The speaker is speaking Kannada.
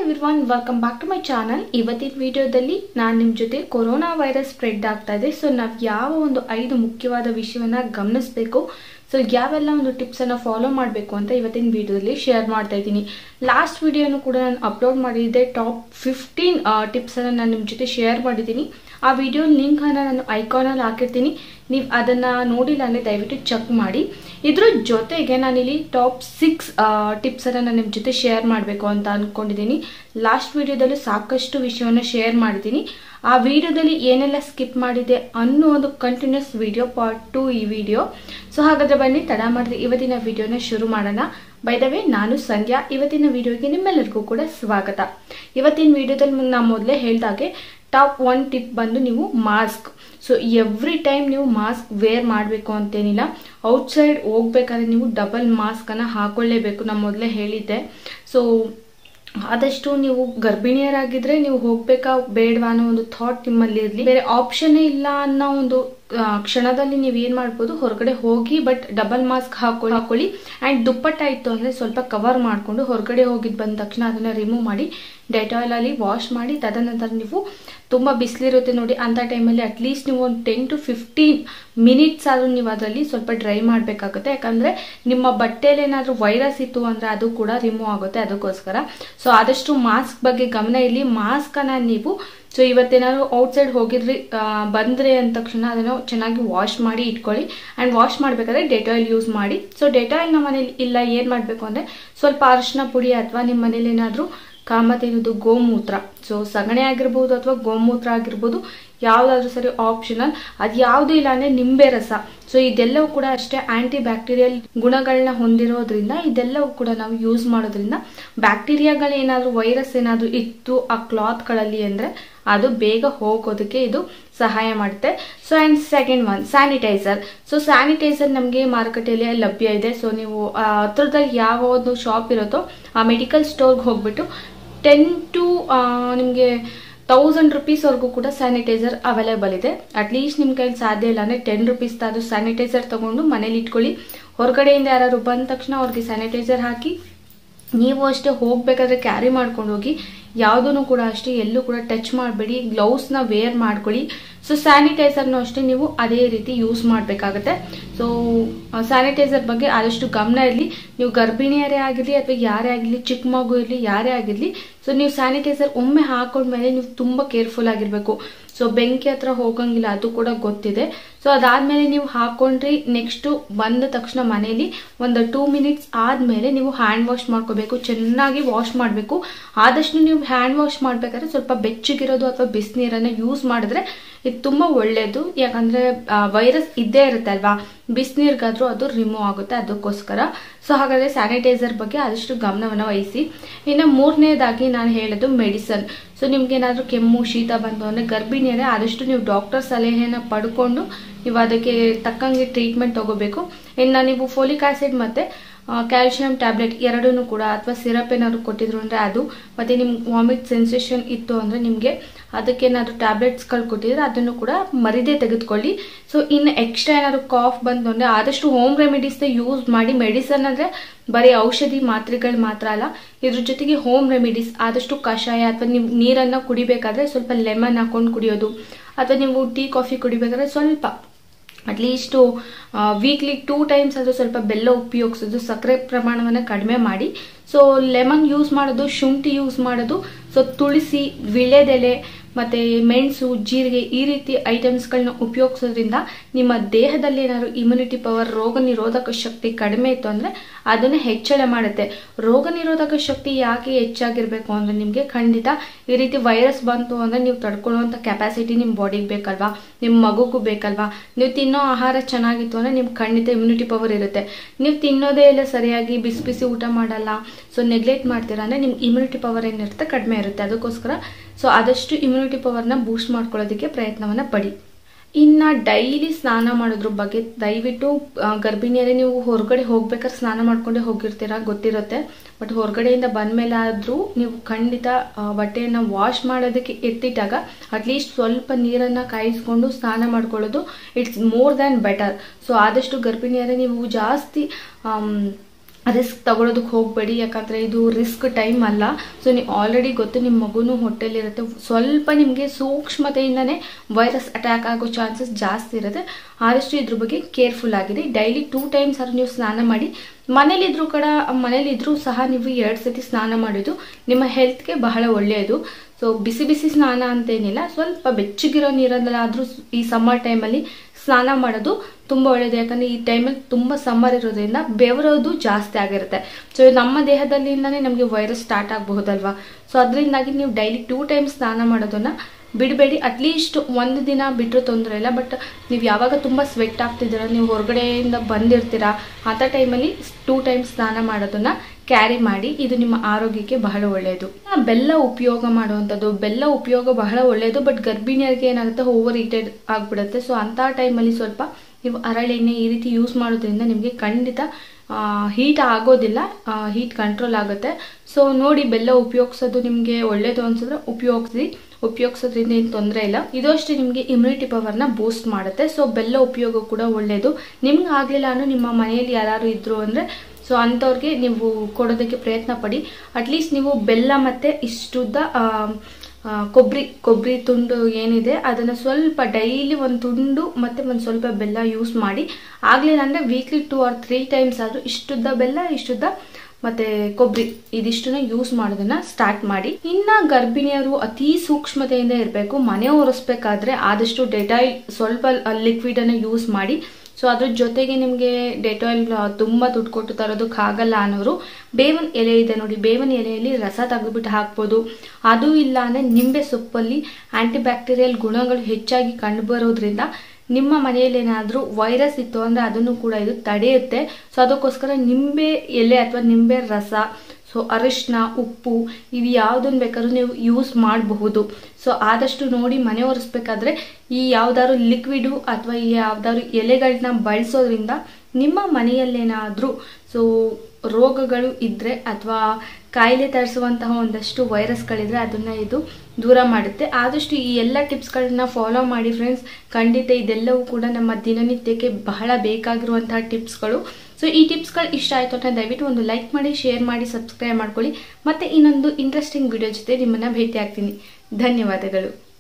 everyone welcome back to my channel ಇವತ್ತಿನ ವಿಡಿಯೋದಲ್ಲಿ ನಾನು ನಿಮ್ಮ ಜೊತೆ ಕೊರೋನಾ ವೈರಸ್ ಸ್ಪ್ರೆಡ್ ಆಗ್ತಾ ಇದೆ ಸೊ ನಾವು ಯಾವ ಒಂದು ಐದು ಮುಖ್ಯವಾದ ವಿಷಯವನ್ನ ಗಮನಿಸಬೇಕು ಸೊ ಯಾವೆಲ್ಲ ಒಂದು ಟಿಪ್ಸನ್ನು ಫಾಲೋ ಮಾಡಬೇಕು ಅಂತ ಇವತ್ತಿನ ವಿಡಿಯೋದಲ್ಲಿ ಶೇರ್ ಮಾಡ್ತಾ ಇದ್ದೀನಿ ಲಾಸ್ಟ್ ವಿಡಿಯೋನು ಕೂಡ ನಾನು ಅಪ್ಲೋಡ್ ಮಾಡಿದ್ದೆ ಟಾಪ್ ಫಿಫ್ಟೀನ್ ಟಿಪ್ಸನ್ನು ನಾನು ನಿಮ್ಮ ಜೊತೆ ಶೇರ್ ಮಾಡಿದ್ದೀನಿ ಆ ವಿಡಿಯೋ ಲಿಂಕನ್ನು ನಾನು ಐಕಾನಲ್ಲಿ ಹಾಕಿರ್ತೀನಿ ನೀವು ಅದನ್ನು ನೋಡಿಲ್ಲ ಅಂದರೆ ದಯವಿಟ್ಟು ಚೆಕ್ ಮಾಡಿ ಇದ್ರ ಜೊತೆಗೆ ನಾನಿಲ್ಲಿ ಟಾಪ್ ಸಿಕ್ಸ್ ಟಿಪ್ಸನ್ನು ನಾನು ನಿಮ್ಮ ಜೊತೆ ಶೇರ್ ಮಾಡಬೇಕು ಅಂತ ಅಂದ್ಕೊಂಡಿದ್ದೀನಿ ಲಾಸ್ಟ್ ವಿಡಿಯೋದಲ್ಲೂ ಸಾಕಷ್ಟು ವಿಷಯವನ್ನು ಶೇರ್ ಮಾಡಿದ್ದೀನಿ ಆ ವಿಡಿಯೋದಲ್ಲಿ ಏನೆಲ್ಲ ಸ್ಕಿಪ್ ಮಾಡಿದೆ ಅನ್ನೋ ಒಂದು ಕಂಟಿನ್ಯೂಸ್ ವಿಡಿಯೋ ಪಾರ್ಟ್ ಟು ಈ ವಿಡಿಯೋ ಸೊ ಹಾಗಾದ್ರೆ ಬನ್ನಿ ತಡ ಮಾಡಿದ್ರೆ ಇವತ್ತಿನ ವಿಡಿಯೋನ ಶುರು ಮಾಡೋಣ ಬೈ ದ ವೇ ನಾನು ಸಂಧ್ಯಾ ಇವತ್ತಿನ ವಿಡಿಯೋಗೆ ನಿಮ್ಮೆಲ್ಲರಿಗೂ ಕೂಡ ಸ್ವಾಗತ ಇವತ್ತಿನ ವಿಡಿಯೋದಲ್ಲಿ ನಾನು ಮೊದಲೇ ಹೇಳ್ದಾಗೆ ಟಾಪ್ ಒನ್ ಟಿಪ್ ಬಂದು ನೀವು ಮಾಸ್ಕ್ ಸೊ ಎವ್ರಿ ಟೈಮ್ ನೀವು ಮಾಸ್ಕ್ ವೇರ್ ಮಾಡಬೇಕು ಅಂತೇನಿಲ್ಲ ಔಟ್ಸೈಡ್ ಹೋಗ್ಬೇಕಾದ್ರೆ ನೀವು ಡಬಲ್ ಮಾಸ್ಕನ್ನು ಹಾಕೊಳ್ಳೇಬೇಕು ನಾನು ಮೊದಲೇ ಹೇಳಿದ್ದೆ ಸೊ ಆದಷ್ಟು ನೀವು ಗರ್ಭಿಣಿಯರಾಗಿದ್ರೆ ನೀವು ಹೋಗ್ಬೇಕಾ ಬೇಡವಾ ಅನ್ನೋ ಒಂದು ಥಾಟ್ ನಿಮ್ಮಲ್ಲಿ ಇರಲಿ ಬೇರೆ ಆಪ್ಷನ್ನೇ ಇಲ್ಲ ಅನ್ನೋ ಒಂದು ಕ್ಷಣದಲ್ಲಿ ನೀವು ಏನು ಮಾಡ್ಬೋದು ಹೊರಗಡೆ ಹೋಗಿ ಬಟ್ ಡಬಲ್ ಮಾಸ್ಕ್ ಹಾಕೊಳ್ಳಿ ಹಾಕೊಳ್ಳಿ ಆ್ಯಂಡ್ ದುಪ್ಪಟ್ಟ ಇತ್ತು ಅಂದರೆ ಸ್ವಲ್ಪ ಕವರ್ ಮಾಡಿಕೊಂಡು ಹೊರಗಡೆ ಹೋಗಿದ್ದು ಬಂದ ತಕ್ಷಣ ಅದನ್ನು ರಿಮೂವ್ ಮಾಡಿ ಡೆಟಾಯ್ಲಲ್ಲಿ ವಾಶ್ ಮಾಡಿ ತದನಂತರ ನೀವು ತುಂಬ ಬಿಸಿಲಿರುತ್ತೆ ನೋಡಿ ಅಂಥ ಟೈಮಲ್ಲಿ ಅಟ್ಲೀಸ್ಟ್ ನೀವು ಒಂದು ಟೆನ್ ಟು ಫಿಫ್ಟೀನ್ ಮಿನಿಟ್ಸ್ ಆದರೂ ನೀವು ಅದರಲ್ಲಿ ಸ್ವಲ್ಪ ಡ್ರೈ ಮಾಡಬೇಕಾಗುತ್ತೆ ಯಾಕಂದರೆ ನಿಮ್ಮ ಬಟ್ಟೆಯಲ್ಲಿ ಏನಾದರೂ ವೈರಸ್ ಇತ್ತು ಅಂದರೆ ಅದು ಕೂಡ ರಿಮೂವ್ ಆಗುತ್ತೆ ಅದಕ್ಕೋಸ್ಕರ ಸೊ ಆದಷ್ಟು ಮಾಸ್ಕ್ ಬಗ್ಗೆ ಗಮನ ಇರಲಿ ಮಾಸ್ಕನ್ನು ನೀವು ಸೊ ಇವತ್ತೇನಾದ್ರು ಔಟ್ಸೈಡ್ ಹೋಗಿದ್ರಿ ಬಂದರೆ ಅಂದ ತಕ್ಷಣ ಅದನ್ನು ಚೆನ್ನಾಗಿ ವಾಶ್ ಮಾಡಿ ಇಟ್ಕೊಳ್ಳಿ ಆ್ಯಂಡ್ ವಾಶ್ ಮಾಡಬೇಕಾದ್ರೆ ಡೆಟಾಯಿಲ್ ಯೂಸ್ ಮಾಡಿ ಸೊ ಡೆಟಾಯಿಲ್ ನಮ್ಮ ಮನೇಲಿ ಇಲ್ಲ ಏನು ಮಾಡಬೇಕು ಅಂದರೆ ಸ್ವಲ್ಪ ಅರಿಶಿನ ಪುಡಿ ಅಥವಾ ನಿಮ್ಮ ಮನೇಲಿ ಏನಾದರೂ ಕಾಮಧೇನುದು ಗೋಮೂತ್ರ ಸೊ ಸಗಣಿ ಆಗಿರ್ಬೋದು ಅಥವಾ ಗೋಮೂತ್ರ ಆಗಿರ್ಬೋದು ಯಾವುದಾದ್ರೂ ಸರಿ ಆಪ್ಷನಲ್ ಅದು ಯಾವುದೂ ಇಲ್ಲ ಅಂದರೆ ನಿಂಬೆ ರಸ ಸೊ ಇದೆಲ್ಲವೂ ಕೂಡ ಅಷ್ಟೇ ಆಂಟಿ ಬ್ಯಾಕ್ಟೀರಿಯಲ್ ಗುಣಗಳನ್ನ ಹೊಂದಿರೋದ್ರಿಂದ ಇದೆಲ್ಲವೂ ಕೂಡ ನಾವು ಯೂಸ್ ಮಾಡೋದ್ರಿಂದ ಬ್ಯಾಕ್ಟೀರಿಯಾಗಳು ಏನಾದರೂ ವೈರಸ್ ಏನಾದರೂ ಇತ್ತು ಆ ಕ್ಲಾತ್ಗಳಲ್ಲಿ ಅಂದರೆ ಅದು ಬೇಗ ಹೋಗೋದಕ್ಕೆ ಇದು ಸಹಾಯ ಮಾಡುತ್ತೆ so and second one sanitizer so sanitizer ನಮಗೆ ಮಾರುಕಟ್ಟೆಯಲ್ಲಿ ಲಭ್ಯ ಇದೆ ಸೊ ನೀವು ಹತ್ರದಲ್ಲಿ ಯಾವ ಒಂದು ಶಾಪ್ ಇರುತ್ತೋ ಆ ಮೆಡಿಕಲ್ ಸ್ಟೋರ್ಗೆ ಹೋಗ್ಬಿಟ್ಟು ಟೆನ್ ಟು ನಿಮಗೆ ತೌಸಂಡ್ ರುಪೀಸ್ವರೆಗೂ ಕೂಡ ಸ್ಯಾನಿಟೈಸರ್ ಅವೈಲೇಬಲ್ ಇದೆ ಅಟ್ಲೀಸ್ಟ್ ನಿಮ್ಮ ಕೈಲಿ ಸಾಧ್ಯ ಇಲ್ಲ ಅಂದರೆ ಟೆನ್ ರುಪೀಸ್ ಅದು ಸ್ಯಾನಿಟೈಸರ್ ತೊಗೊಂಡು ಮನೇಲಿ ಇಟ್ಕೊಳ್ಳಿ ಹೊರಗಡೆಯಿಂದ ಯಾರು ಬಂದ ತಕ್ಷಣ ಅವ್ರಿಗೆ ಸ್ಯಾನಿಟೈಸರ್ ಹಾಕಿ ನೀವು ಅಷ್ಟೇ ಹೋಗಬೇಕಾದ್ರೆ ಕ್ಯಾರಿ ಮಾಡ್ಕೊಂಡು ಹೋಗಿ ಯಾವುದೂ ಕೂಡ ಅಷ್ಟೇ ಎಲ್ಲೂ ಕೂಡ ಟಚ್ ಮಾಡಬೇಡಿ ಗ್ಲೌಸ್ನ ವೇರ್ ಮಾಡ್ಕೊಳ್ಳಿ ಸೊ ಸ್ಯಾನಿಟೈಸರ್ನು ಅಷ್ಟೇ ನೀವು ಅದೇ ರೀತಿ ಯೂಸ್ ಮಾಡಬೇಕಾಗತ್ತೆ ಸೊ ಸ್ಯಾನಿಟೈಸರ್ ಬಗ್ಗೆ ಆದಷ್ಟು ಗಮನ ಇರಲಿ ನೀವು ಗರ್ಭಿಣಿಯರೇ ಆಗಿರಲಿ ಅಥವಾ ಯಾರೇ ಆಗಿರಲಿ ಚಿಕ್ಕ ಮಗು ಇರಲಿ ಯಾರೇ ಆಗಿರಲಿ ಸೊ ನೀವು ಸ್ಯಾನಿಟೈಸರ್ ಒಮ್ಮೆ ಹಾಕೊಂಡ್ಮೇಲೆ ನೀವು ತುಂಬ ಕೇರ್ಫುಲ್ ಆಗಿರಬೇಕು ಸೊ ಬೆಂಕಿ ಹತ್ರ ಹೋಗಂಗಿಲ್ಲ ಅದು ಕೂಡ ಗೊತ್ತಿದೆ ಸೊ ಅದಾದಮೇಲೆ ನೀವು ಹಾಕೊಂಡ್ರಿ ನೆಕ್ಸ್ಟು ಬಂದ ತಕ್ಷಣ ಮನೇಲಿ ಒಂದು ಟೂ ಮಿನಿಟ್ಸ್ ಆದಮೇಲೆ ನೀವು ಹ್ಯಾಂಡ್ ವಾಶ್ ಮಾಡ್ಕೋಬೇಕು ಚೆನ್ನಾಗಿ ವಾಶ್ ಮಾಡಬೇಕು ಆದಷ್ಟು ನೀವು ಹ್ಯಾಂಡ್ ವಾಶ್ ಮಾಡಬೇಕಾದ್ರೆ ಸ್ವಲ್ಪ ಬೆಚ್ಚಗಿರೋದು ಅಥವಾ ಬಿಸಿನೀರನ್ನು ಯೂಸ್ ಮಾಡಿದ್ರೆ ಇದು ತುಂಬ ಒಳ್ಳೆಯದು ಯಾಕಂದರೆ ವೈರಸ್ ಇದ್ದೇ ಇರುತ್ತೆ ಅಲ್ವಾ ಬಿಸಿನೀರಿಗಾದರೂ ಅದು ರಿಮೂವ್ ಆಗುತ್ತೆ ಅದಕ್ಕೋಸ್ಕರ ಸೊ ಹಾಗಾದರೆ ಸ್ಯಾನಿಟೈಸರ್ ಬಗ್ಗೆ ಆದಷ್ಟು ಗಮನವನ್ನು ವಹಿಸಿ ಇನ್ನು ಮೂರನೇದಾಗಿ ನಾನು ಹೇಳೋದು ಮೆಡಿಸನ್ ಸೊ ನಿಮ್ಗೆ ಏನಾದರೂ ಕೆಮ್ಮು ಶೀತ ಬಂತು ಅಂದರೆ ಗರ್ಭಿಣಿಯರೇ ಆದಷ್ಟು ನೀವು ಡಾಕ್ಟರ್ ಸಲಹೆಯನ್ನು ಪಡ್ಕೊಂಡು ನೀವು ಅದಕ್ಕೆ ತಕ್ಕಂಗೆ ಟ್ರೀಟ್ಮೆಂಟ್ ತಗೋಬೇಕು ಇನ್ನು ನೀವು ಫೋಲಿಕ್ ಆಸಿಡ್ ಮತ್ತು ಕ್ಯಾಲ್ಶಿಯಂ ಟ್ಯಾಬ್ಲೆಟ್ ಎರಡೂ ಕೂಡ ಅಥವಾ ಸಿರಪ್ ಏನಾದ್ರು ಕೊಟ್ಟಿದ್ರು ಅಂದರೆ ಅದು ಮತ್ತು ನಿಮ್ಗೆ ವಾಮಿಟ್ ಸೆನ್ಸೇಷನ್ ಇತ್ತು ಅಂದರೆ ನಿಮಗೆ ಅದಕ್ಕೇನಾದರೂ ಟ್ಯಾಬ್ಲೆಟ್ಸ್ಗಳು ಕೊಟ್ಟಿದ್ರೆ ಅದನ್ನು ಕೂಡ ಮರಿದೇ ತೆಗೆದುಕೊಳ್ಳಿ ಸೊ ಇನ್ನು ಎಕ್ಸ್ಟ್ರಾ ಏನಾದರೂ ಕಾಫ್ ಬಂತು ಅಂದರೆ ಆದಷ್ಟು ಹೋಮ್ ರೆಮಿಡೀಸ್ನ ಯೂಸ್ ಮಾಡಿ ಮೆಡಿಸನ್ ಅಂದರೆ ಬರೀ ಔಷಧಿ ಮಾತ್ರೆಗಳು ಮಾತ್ರ ಅಲ್ಲ ಇದ್ರ ಜೊತೆಗೆ ಹೋಮ್ ರೆಮಿಡೀಸ್ ಆದಷ್ಟು ಕಷಾಯ ಅಥವಾ ನೀವು ನೀರನ್ನು ಕುಡಿಬೇಕಾದ್ರೆ ಸ್ವಲ್ಪ ಲೆಮನ್ ಹಾಕೊಂಡು ಕುಡಿಯೋದು ಅಥವಾ ನೀವು ಟೀ ಕಾಫಿ ಕುಡಿಬೇಕಾದ್ರೆ ಸ್ವಲ್ಪ ಅಟ್ಲೀಸ್ಟು ವೀಕ್ಲಿ ಟೂ ಟೈಮ್ಸ್ ಆದರೂ ಸ್ವಲ್ಪ ಬೆಲ್ಲ ಉಪಯೋಗಿಸೋದು ಸಕ್ಕರೆ ಪ್ರಮಾಣವನ್ನು ಕಡಿಮೆ ಮಾಡಿ ಸೊ ಲೆಮನ್ ಯೂಸ್ ಮಾಡೋದು ಶುಂಠಿ ಯೂಸ್ ಮಾಡೋದು ಸೊ ತುಳಸಿ ವಿಳೆದೆಲೆ ಮತ್ತು ಮೆಣಸು ಜೀರಿಗೆ ಈ ರೀತಿ ಐಟಮ್ಸ್ಗಳನ್ನ ಉಪಯೋಗಿಸೋದ್ರಿಂದ ನಿಮ್ಮ ದೇಹದಲ್ಲಿ ಏನಾದ್ರು ಇಮ್ಯುನಿಟಿ ಪವರ್ ರೋಗ ನಿರೋಧಕ ಶಕ್ತಿ ಕಡಿಮೆ ಇತ್ತು ಅಂದರೆ ಅದನ್ನು ಹೆಚ್ಚಳ ಮಾಡುತ್ತೆ ರೋಗ ನಿರೋಧಕ ಶಕ್ತಿ ಯಾಕೆ ಹೆಚ್ಚಾಗಿರಬೇಕು ಅಂದರೆ ನಿಮಗೆ ಖಂಡಿತ ಈ ರೀತಿ ವೈರಸ್ ಬಂತು ಅಂದರೆ ನೀವು ತಡ್ಕೊಳ್ಳುವಂಥ ಕೆಪಾಸಿಟಿ ನಿಮ್ಮ ಬಾಡಿಗೆ ಬೇಕಲ್ವಾ ನಿಮ್ಮ ಮಗುಗೂ ಬೇಕಲ್ವಾ ನೀವು ತಿನ್ನೋ ಆಹಾರ ಚೆನ್ನಾಗಿತ್ತು ಅಂದರೆ ನಿಮ್ಗೆ ಖಂಡಿತ ಇಮ್ಯುನಿಟಿ ಪವರ್ ಇರುತ್ತೆ ನೀವು ತಿನ್ನೋದೇ ಇಲ್ಲ ಸರಿಯಾಗಿ ಬಿಸಿ ಬಿಸಿ ಊಟ ಮಾಡಲ್ಲ ಸೊ ನೆಗ್ಲೆಕ್ಟ್ ಮಾಡ್ತೀರಾ ಅಂದರೆ ನಿಮ್ಗೆ ಇಮ್ಯುನಿಟಿ ಪವರ್ ಏನಿರುತ್ತೆ ಕಡಿಮೆ ಇರುತ್ತೆ ಅದಕ್ಕೋಸ್ಕರ ಸೊ ಆದಷ್ಟು ಇಮ್ಯುನಿಟಿ ಪವರ್ನ ಬೂಸ್ಟ್ ಮಾಡ್ಕೊಳ್ಳೋದಕ್ಕೆ ಪ್ರಯತ್ನವನ್ನು ಪಡಿ ಇನ್ನು ಡೈಲಿ ಸ್ನಾನ ಮಾಡೋದ್ರ ಬಗ್ಗೆ ದಯವಿಟ್ಟು ಗರ್ಭಿಣಿಯರೇ ನೀವು ಹೊರಗಡೆ ಹೋಗ್ಬೇಕಾದ್ರೆ ಸ್ನಾನ ಮಾಡ್ಕೊಂಡೇ ಹೋಗಿರ್ತೀರ ಗೊತ್ತಿರುತ್ತೆ ಬಟ್ ಹೊರಗಡೆಯಿಂದ ಬಂದಮೇಲೆ ಆದರೂ ನೀವು ಖಂಡಿತ ಬಟ್ಟೆಯನ್ನು ವಾಶ್ ಮಾಡೋದಕ್ಕೆ ಎತ್ತಿಟ್ಟಾಗ ಅಟ್ಲೀಸ್ಟ್ ಸ್ವಲ್ಪ ನೀರನ್ನು ಕಾಯಿಸ್ಕೊಂಡು ಸ್ನಾನ ಮಾಡ್ಕೊಳ್ಳೋದು it's more than better so ಆದಷ್ಟು ಗರ್ಭಿಣಿಯರೇ ನೀವು ಜಾಸ್ತಿ ರಿಸ್ಕ್ ತಗೊಳೋದಕ್ಕೆ ಹೋಗಬೇಡಿ ಯಾಕಂದರೆ ಇದು ರಿಸ್ಕ್ ಟೈಮ್ ಅಲ್ಲ ಸೊ ನೀವು ಆಲ್ರೆಡಿ ಗೊತ್ತು ನಿಮ್ಮ ಮಗುನೂ ಹೊಟ್ಟೆಲಿರುತ್ತೆ ಸ್ವಲ್ಪ ನಿಮಗೆ ಸೂಕ್ಷ್ಮತೆಯಿಂದನೇ ವೈರಸ್ ಅಟ್ಯಾಕ್ ಆಗೋ ಚಾನ್ಸಸ್ ಜಾಸ್ತಿ ಇರುತ್ತೆ ಆದಷ್ಟು ಇದ್ರ ಬಗ್ಗೆ ಕೇರ್ಫುಲ್ ಆಗಿರಿ ಡೈಲಿ ಟೂ ಟೈಮ್ಸ್ ಆದ್ರೂ ನೀವು ಸ್ನಾನ ಮಾಡಿ ಮನೇಲಿದ್ರು ಕೂಡ ಮನೇಲಿದ್ರೂ ಸಹ ನೀವು ಎರಡು ಸತಿ ಸ್ನಾನ ಮಾಡೋದು ನಿಮ್ಮ ಹೆಲ್ತ್ಗೆ ಬಹಳ ಒಳ್ಳೆಯದು ಸೊ ಬಿಸಿ ಬಿಸಿ ಸ್ನಾನ ಅಂತೇನಿಲ್ಲ ಸ್ವಲ್ಪ ಬೆಚ್ಚಗಿರೋ ನೀರಲ್ಲಾದರೂ ಈ ಸಮ್ಮರ್ ಟೈಮಲ್ಲಿ ಸ್ನಾನ ಮಾಡೋದು ತುಂಬ ಒಳ್ಳೆಯದು ಯಾಕಂದರೆ ಈ ಟೈಮಲ್ಲಿ ತುಂಬ ಸಮ್ಮರ್ ಇರೋದ್ರಿಂದ ಬೆವರೋದು ಜಾಸ್ತಿ ಆಗಿರುತ್ತೆ ಸೊ ನಮ್ಮ ದೇಹದಲ್ಲಿಂದನೇ ನಮಗೆ ವೈರಸ್ ಸ್ಟಾರ್ಟ್ ಆಗಬಹುದಲ್ವಾ ಸೊ ಅದರಿಂದಾಗಿ ನೀವು ಡೈಲಿ ಟೂ ಟೈಮ್ಸ್ ಸ್ನಾನ ಮಾಡೋದನ್ನು ಬಿಡಬೇಡಿ ಅಟ್ಲೀಸ್ಟ್ ಒಂದು ದಿನ ಬಿಟ್ಟರು ತೊಂದರೆ ಇಲ್ಲ ಬಟ್ ನೀವು ಯಾವಾಗ ತುಂಬ ಸ್ವೆಟ್ ಆಗ್ತಿದ್ದೀರ ನೀವು ಹೊರಗಡೆಯಿಂದ ಬಂದಿರ್ತೀರಾ ಅಂಥ ಟೈಮಲ್ಲಿ ಟೂ ಟೈಮ್ಸ್ ಸ್ನಾನ ಮಾಡೋದನ್ನ ಕ್ಯಾರಿ ಮಾಡಿ ಇದು ನಿಮ್ಮ ಆರೋಗ್ಯಕ್ಕೆ ಬಹಳ ಒಳ್ಳೆಯದು ಬೆಲ್ಲ ಉಪಯೋಗ ಮಾಡುವಂಥದ್ದು ಬೆಲ್ಲ ಉಪಯೋಗ ಬಹಳ ಒಳ್ಳೆಯದು ಬಟ್ ಗರ್ಭಿಣಿಯರಿಗೆ ಏನಾಗುತ್ತೆ ಓವರ್ ಹೀಟೆಡ್ ಆಗಿಬಿಡುತ್ತೆ ಸೊ ಅಂಥ ಟೈಮಲ್ಲಿ ಸ್ವಲ್ಪ ನೀವು ಹರಳೆಣ್ಣೆ ಈ ರೀತಿ ಯೂಸ್ ಮಾಡೋದ್ರಿಂದ ನಿಮಗೆ ಖಂಡಿತ ಹೀಟ್ ಆಗೋದಿಲ್ಲ ಹೀಟ್ ಕಂಟ್ರೋಲ್ ಆಗುತ್ತೆ ಸೊ ನೋಡಿ ಬೆಲ್ಲ ಉಪಯೋಗಿಸೋದು ನಿಮಗೆ ಒಳ್ಳೇದು ಅನ್ಸಿದ್ರೆ ಉಪಯೋಗಿಸಿ ಉಪಯೋಗಿಸೋದ್ರಿಂದ ಏನು ತೊಂದರೆ ಇಲ್ಲ ಇದು ಅಷ್ಟೇ ನಿಮಗೆ ಇಮ್ಯುನಿಟಿ ಪವರ್ನ ಬೂಸ್ಟ್ ಮಾಡುತ್ತೆ ಸೊ ಬೆಲ್ಲ ಉಪಯೋಗ ಕೂಡ ಒಳ್ಳೆಯದು ನಿಮ್ಗೆ ಆಗಲಿಲ್ಲ ಅನ್ನೋ ನಿಮ್ಮ ಮನೆಯಲ್ಲಿ ಯಾರು ಇದ್ರು ಅಂದರೆ ಸೊ ಅಂಥವ್ರಿಗೆ ನೀವು ಕೊಡೋದಕ್ಕೆ ಪ್ರಯತ್ನ ಪಡಿ ಅಟ್ಲೀಸ್ಟ್ ನೀವು ಬೆಲ್ಲ ಮತ್ತು ಇಷ್ಟುದ್ದ ಕೊಬ್ಬರಿ ಕೊಬ್ಬರಿ ತುಂಡು ಏನಿದೆ ಅದನ್ನು ಸ್ವಲ್ಪ ಡೈಲಿ ಒಂದು ತುಂಡು ಮತ್ತು ಒಂದು ಸ್ವಲ್ಪ ಬೆಲ್ಲ ಯೂಸ್ ಮಾಡಿ ಆಗಲಿಲ್ಲ ಅಂದರೆ weekly two or three times ಆದರೂ ಇಷ್ಟುದ್ದ ಬೆಲ್ಲ ಇಷ್ಟುದ್ದ ಮತ್ತೆ ಕೊಬ್ಬರಿ ಇದಿಷ್ಟನ್ನ ಯೂಸ್ ಮಾಡೋದನ್ನ ಸ್ಟಾರ್ಟ್ ಮಾಡಿ ಇನ್ನ ಗರ್ಭಿಣಿಯರು ಅತಿ ಸೂಕ್ಷ್ಮತೆಯಿಂದ ಇರಬೇಕು ಮನೆ ಒರೆಸ್ಬೇಕಾದ್ರೆ ಆದಷ್ಟು ಡೆಟಾಯಿಲ್ ಸ್ವಲ್ಪ ಲಿಕ್ವಿಡ್ ಅನ್ನು ಯೂಸ್ ಮಾಡಿ ಸೊ ಅದ್ರ ಜೊತೆಗೆ ನಿಮಗೆ ಡೆಟಾಯಿಲ್ ತುಂಬ ದುಡ್ಡು ಕೊಟ್ಟು ತರೋದಕ್ಕೆ ಆಗಲ್ಲ ಅನ್ನೋರು ಬೇವನ್ ಎಲೆ ಇದೆ ನೋಡಿ ಬೇವನ್ ಎಲೆಯಲ್ಲಿ ರಸ ತೆಗೆದುಬಿಟ್ಟು ಹಾಕ್ಬೋದು ಅದು ಇಲ್ಲ ಅಂದರೆ ನಿಂಬೆ ಸೊಪ್ಪಲ್ಲಿ ಆಂಟಿಬ್ಯಾಕ್ಟೀರಿಯಲ್ ಗುಣಗಳು ಹೆಚ್ಚಾಗಿ ಕಂಡುಬರೋದ್ರಿಂದ ನಿಮ್ಮ ಮನೆಯಲ್ಲಿ ಏನಾದರೂ ವೈರಸ್ ಇತ್ತು ಅಂದರೆ ಅದನ್ನು ಕೂಡ ಇದು ತಡೆಯುತ್ತೆ ಸೊ ಅದಕ್ಕೋಸ್ಕರ ನಿಂಬೆ ಎಲೆ ಅಥವಾ ನಿಂಬೆ ರಸ ಸೊ ಅರಿಶಿನ ಉಪ್ಪು ಇದು ಯಾವುದನ್ನು ಬೇಕಾದ್ರೂ ನೀವು ಯೂಸ್ ಮಾಡಬಹುದು ಸೊ ಆದಷ್ಟು ನೋಡಿ ಮನೆ ಒರೆಸ್ಬೇಕಾದ್ರೆ ಈ ಯಾವ್ದಾದ್ರು ಲಿಕ್ವಿಡು ಅಥವಾ ಈ ಯಾವ್ದಾದ್ರು ಎಲೆಗಳನ್ನ ಬಳಸೋದ್ರಿಂದ ನಿಮ್ಮ ಮನೆಯಲ್ಲೇನಾದರೂ ಸೊ ರೋಗಗಳು ಇದ್ದರೆ ಅಥವಾ ಕಾಯಿಲೆ ತರಿಸುವಂತಹ ಒಂದಷ್ಟು ವೈರಸ್ಗಳಿದ್ರೆ ಅದನ್ನು ಇದು ದೂರ ಮಾಡುತ್ತೆ ಆದಷ್ಟು ಈ ಎಲ್ಲ ಟಿಪ್ಸ್ಗಳನ್ನ ಫಾಲೋ ಮಾಡಿ ಫ್ರೆಂಡ್ಸ್ ಖಂಡಿತ ಇದೆಲ್ಲವೂ ಕೂಡ ನಮ್ಮ ದಿನನಿತ್ಯಕ್ಕೆ ಬಹಳ ಬೇಕಾಗಿರುವಂತಹ ಟಿಪ್ಸ್ಗಳು ಸೊ ಈ ಟಿಪ್ಸ್ಗಳು ಇಷ್ಟ ಆಯಿತು ಅಂತ ದಯವಿಟ್ಟು ಒಂದು ಲೈಕ್ ಮಾಡಿ ಶೇರ್ ಮಾಡಿ ಸಬ್ಸ್ಕ್ರೈಬ್ ಮಾಡ್ಕೊಳ್ಳಿ ಮತ್ತೆ ಇನ್ನೊಂದು ಇಂಟ್ರೆಸ್ಟಿಂಗ್ ವಿಡಿಯೋ ಜೊತೆ ನಿಮ್ಮನ್ನು ಭೇಟಿ ಆಗ್ತೀನಿ ಧನ್ಯವಾದಗಳು